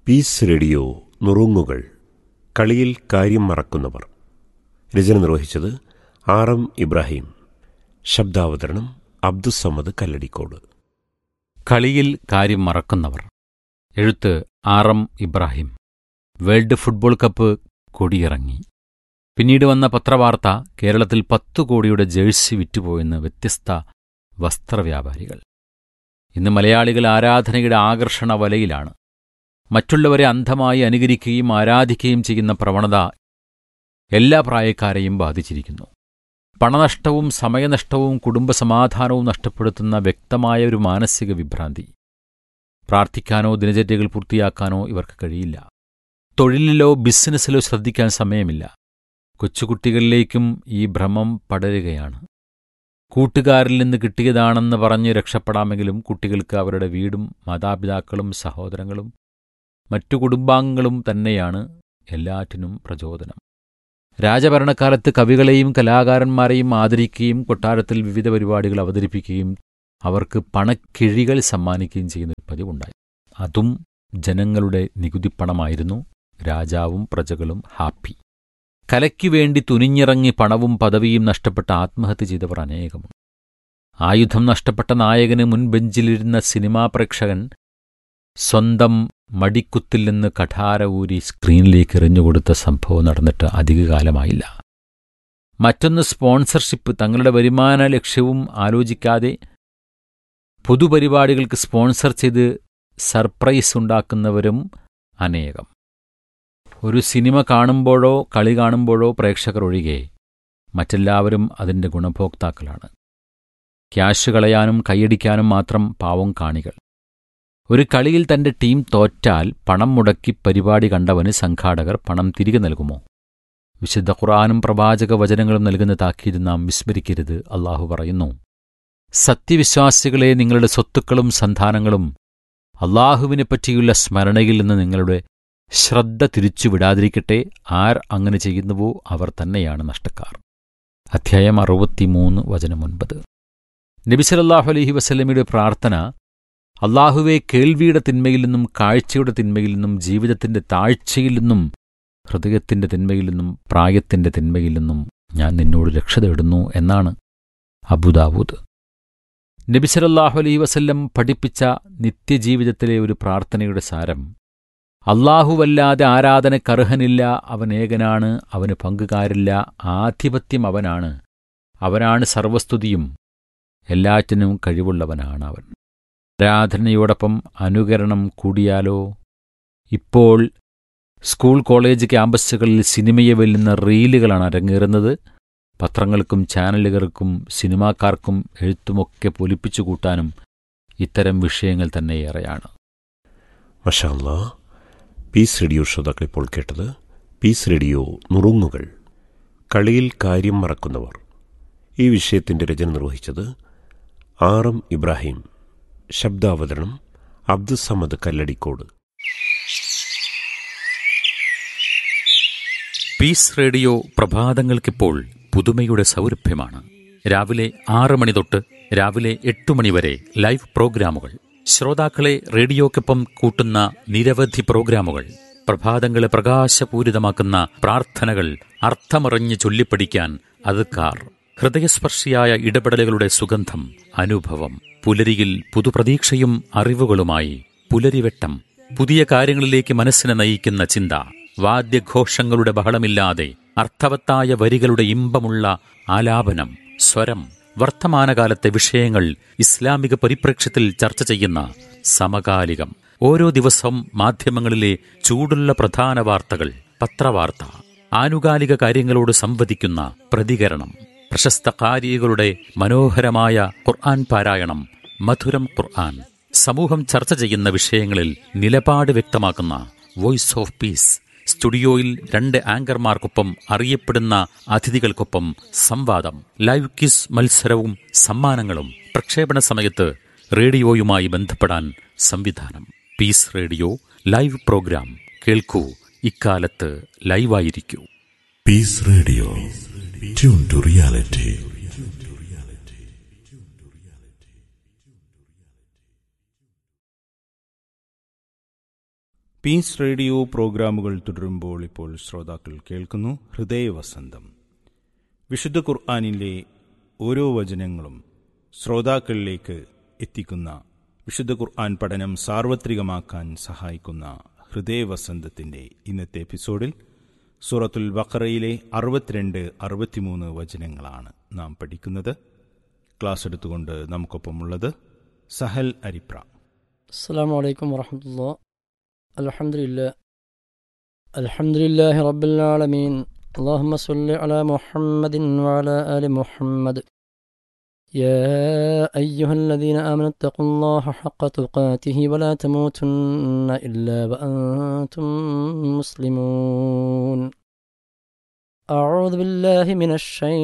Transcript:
Piece radio നുറുങ്ങുകൾ കളിയിൽ കാര്യം മറക്കുന്നവർ രചന നിർവഹിച്ചത് ആർ എം ഇബ്രാഹിം ശബ്ദാവതരണം അബ്ദുസമ്മദ് കല്ലടിക്കോട് കളിയിൽ കാര്യം മറക്കുന്നവർ എഴുത്ത് R M Ibrahim world football cup കൊടിയിറങ്ങി പിന്നീട് വന്ന പത്രവാർത്ത കേരളത്തിൽ പത്തു കോടിയുടെ ജേഴ്സി വിറ്റുപോയെന്ന് വ്യത്യസ്ത വസ്ത്രവ്യാപാരികൾ ഇന്ന് മലയാളികൾ ആരാധനയുടെ ആകർഷണ വലയിലാണ് മറ്റുള്ളവരെ അന്ധമായി അനുകരിക്കുകയും ആരാധിക്കുകയും ചെയ്യുന്ന പ്രവണത എല്ലാ പ്രായക്കാരെയും ബാധിച്ചിരിക്കുന്നു പണനഷ്ടവും സമയനഷ്ടവും കുടുംബസമാധാനവും നഷ്ടപ്പെടുത്തുന്ന വ്യക്തമായ ഒരു മാനസിക വിഭ്രാന്തി പ്രാർത്ഥിക്കാനോ ദിനചര്യകൾ പൂർത്തിയാക്കാനോ ഇവർക്ക് കഴിയില്ല തൊഴിലിലോ ബിസിനസ്സിലോ ശ്രദ്ധിക്കാൻ സമയമില്ല കൊച്ചുകുട്ടികളിലേക്കും ഈ ഭ്രമം പടരുകയാണ് കൂട്ടുകാരിൽ നിന്ന് കിട്ടിയതാണെന്ന് പറഞ്ഞ് രക്ഷപ്പെടാമെങ്കിലും കുട്ടികൾക്ക് അവരുടെ വീടും മാതാപിതാക്കളും സഹോദരങ്ങളും മറ്റു കുടുംബാംഗങ്ങളും തന്നെയാണ് എല്ലാറ്റിനും പ്രചോദനം രാജഭരണകാലത്ത് കവികളെയും കലാകാരന്മാരെയും ആദരിക്കുകയും കൊട്ടാരത്തിൽ വിവിധ പരിപാടികൾ അവതരിപ്പിക്കുകയും അവർക്ക് പണക്കിഴികൾ സമ്മാനിക്കുകയും ചെയ്യുന്ന ഒരു പതിവുണ്ടായി അതും ജനങ്ങളുടെ നികുതിപ്പണമായിരുന്നു രാജാവും പ്രജകളും ഹാപ്പി കലയ്ക്കു വേണ്ടി തുനിഞ്ഞിറങ്ങി പണവും പദവിയും നഷ്ടപ്പെട്ട ആത്മഹത്യ ചെയ്തവർ അനേകമുണ്ട് ആയുധം നഷ്ടപ്പെട്ട നായകന് മുൻബെഞ്ചിലിരുന്ന സിനിമാ പ്രേക്ഷകൻ സ്വന്തം മടിക്കുത്തിൽ നിന്ന് കഠാര ഊരി സ്ക്രീനിലേക്ക് എറിഞ്ഞുകൊടുത്ത സംഭവം നടന്നിട്ട് അധികകാലമായില്ല മറ്റൊന്ന് സ്പോൺസർഷിപ്പ് തങ്ങളുടെ വരുമാന ലക്ഷ്യവും ആലോചിക്കാതെ പൊതുപരിപാടികൾക്ക് സ്പോൺസർ ചെയ്ത് സർപ്രൈസ് ഉണ്ടാക്കുന്നവരും അനേകം ഒരു സിനിമ കാണുമ്പോഴോ കളി കാണുമ്പോഴോ പ്രേക്ഷകർ ഒഴികെ മറ്റെല്ലാവരും അതിൻ്റെ ഗുണഭോക്താക്കളാണ് ക്യാഷ് കളയാനും കൈയടിക്കാനും മാത്രം പാവം കാണികൾ ഒരു കളിയിൽ തന്റെ ടീം തോറ്റാൽ പണം മുടക്കി പരിപാടി കണ്ടവന് സംഘാടകർ പണം തിരികെ നൽകുമോ വിശുദ്ധ ഖുറാനും പ്രവാചക വചനങ്ങളും നൽകുന്ന താക്കീത് നാം വിസ്മരിക്കരുത് അള്ളാഹു പറയുന്നു സത്യവിശ്വാസികളെ നിങ്ങളുടെ സ്വത്തുക്കളും സന്താനങ്ങളും അള്ളാഹുവിനെപ്പറ്റിയുള്ള സ്മരണയിൽ നിന്ന് നിങ്ങളുടെ ശ്രദ്ധ തിരിച്ചുവിടാതിരിക്കട്ടെ ആർ അങ്ങനെ ചെയ്യുന്നുവോ അവർ തന്നെയാണ് നഷ്ടക്കാർ അധ്യായം അറുപത്തിമൂന്ന് വചനം ഒൻപത് നബിസലല്ലാഹു അലഹി വസ്ലമിയുടെ പ്രാർത്ഥന അള്ളാഹുവെ കേൾവിയുടെ തിന്മയിൽ നിന്നും കാഴ്ചയുടെ തിന്മയിൽ നിന്നും ജീവിതത്തിന്റെ താഴ്ചയിൽ നിന്നും ഹൃദയത്തിന്റെ തിന്മയിൽ നിന്നും പ്രായത്തിന്റെ തിന്മയിൽ നിന്നും ഞാൻ നിന്നോട് രക്ഷ തേടുന്നു എന്നാണ് അബുദാവൂദ് നബിസലല്ലാഹു അലൈഹി വസല്ലം പഠിപ്പിച്ച നിത്യജീവിതത്തിലെ ഒരു പ്രാർത്ഥനയുടെ സാരം അള്ളാഹുവല്ലാതെ ആരാധനക്കർഹനില്ല അവൻ ഏകനാണ് അവന് പങ്കുകാരില്ല ആധിപത്യം അവനാണ് അവനാണ് സർവസ്തുതിയും എല്ലാറ്റിനും കഴിവുള്ളവനാണ് അവൻ ആരാധനയോടൊപ്പം അനുകരണം കൂടിയാലോ ഇപ്പോൾ സ്കൂൾ കോളേജ് ക്യാമ്പസുകളിൽ സിനിമയെ വെല്ലുന്ന റീലുകളാണ് അരങ്ങേറുന്നത് പത്രങ്ങൾക്കും ചാനലുകൾക്കും സിനിമാക്കാർക്കും എഴുത്തുമൊക്കെ പൊലിപ്പിച്ചു കൂട്ടാനും ഇത്തരം വിഷയങ്ങൾ തന്നെ ഏറെയാണ് മഷാല്ല പീസ് റേഡിയോ ശ്രോതാക്കൾ ഇപ്പോൾ കേട്ടത് പീസ് റേഡിയോ നുറുങ്ങുകൾ കളിയിൽ കാര്യം മറക്കുന്നവർ ഈ വിഷയത്തിന്റെ രചന നിർവഹിച്ചത് ആർ എം ഇബ്രാഹിം ശബ്ദാവതരണം അബ്ദുസമ്മദ് കല്ലടിക്കോട് പീസ് റേഡിയോ പ്രഭാതങ്ങൾക്കിപ്പോൾ പുതുമയുടെ സൗരഭ്യമാണ് രാവിലെ ആറ് മണി തൊട്ട് രാവിലെ എട്ട് മണി വരെ ലൈവ് പ്രോഗ്രാമുകൾ ശ്രോതാക്കളെ റേഡിയോക്കൊപ്പം കൂട്ടുന്ന നിരവധി പ്രോഗ്രാമുകൾ പ്രഭാതങ്ങളെ പ്രകാശപൂരിതമാക്കുന്ന പ്രാർത്ഥനകൾ അർത്ഥമറിഞ്ഞ് ചൊല്ലിപ്പഠിക്കാൻ അതുക്കാർ ഹൃദയസ്പർശിയായ ഇടപെടലുകളുടെ സുഗന്ധം അനുഭവം പുലരിയിൽ പുതുപ്രതീക്ഷയും അറിവുകളുമായി പുലരിവെട്ടം പുതിയ കാര്യങ്ങളിലേക്ക് മനസ്സിനെ നയിക്കുന്ന ചിന്ത വാദ്യഘോഷങ്ങളുടെ ബഹളമില്ലാതെ അർത്ഥവത്തായ വരികളുടെ ഇമ്പമുള്ള ആലാപനം സ്വരം വർത്തമാനകാലത്തെ വിഷയങ്ങൾ ഇസ്ലാമിക പരിപ്രേക്ഷ്യത്തിൽ ചർച്ച ചെയ്യുന്ന സമകാലികം ഓരോ ദിവസവും മാധ്യമങ്ങളിലെ ചൂടുള്ള പ്രധാന വാർത്തകൾ പത്രവാർത്ത ആനുകാലിക കാര്യങ്ങളോട് സംവദിക്കുന്ന പ്രതികരണം പ്രശസ്ത കാരികളുടെ മനോഹരമായ ഖുർആൻ പാരായണം മധുരം ഖുർആൻ സമൂഹം ചർച്ച ചെയ്യുന്ന വിഷയങ്ങളിൽ നിലപാട് വ്യക്തമാക്കുന്ന വോയിസ് ഓഫ് പീസ് സ്റ്റുഡിയോയിൽ രണ്ട് ആങ്കർമാർക്കൊപ്പം അറിയപ്പെടുന്ന അതിഥികൾക്കൊപ്പം സംവാദം ലൈവ് ക്വിസ് മത്സരവും സമ്മാനങ്ങളും പ്രക്ഷേപണ സമയത്ത് റേഡിയോയുമായി ബന്ധപ്പെടാൻ സംവിധാനം പീസ് റേഡിയോ ലൈവ് പ്രോഗ്രാം കേൾക്കൂ ഇക്കാലത്ത് ലൈവായിരിക്കൂ Peace Radio. Tune to reality. Peace radio പ്രോഗ്രാമുകൾ തുടരുമ്പോൾ ഇപ്പോൾ ശ്രോതാക്കൾ കേൾക്കുന്നു ഹൃദയവസന്തം വിശുദ്ധ ഖുർആാനിലെ ഓരോ വചനങ്ങളും ശ്രോതാക്കളിലേക്ക് എത്തിക്കുന്ന വിശുദ്ധ ഖുർആൻ പഠനം സാർവത്രികമാക്കാൻ സഹായിക്കുന്ന ഹൃദയവസന്തത്തിന്റെ ഇന്നത്തെ എപ്പിസോഡിൽ സൂറത്തുൽ ബഖറയിലെ അറുപത്തിരണ്ട് അറുപത്തിമൂന്ന് വചനങ്ങളാണ് നാം പഠിക്കുന്നത് ക്ലാസ് എടുത്തുകൊണ്ട് നമുക്കൊപ്പമുള്ളത് സഹൽ അരിപ്ര السلام عليكم ورحمة الله الحمد لله الحمد لله رب العالمين اللهم صل على محمد وعلى آل محمد يا أيها الذين آمنوا اتقوا الله حق تقاته ولا تموتن إلا وأنتم مسلمون أعوذ بالله من الشيطان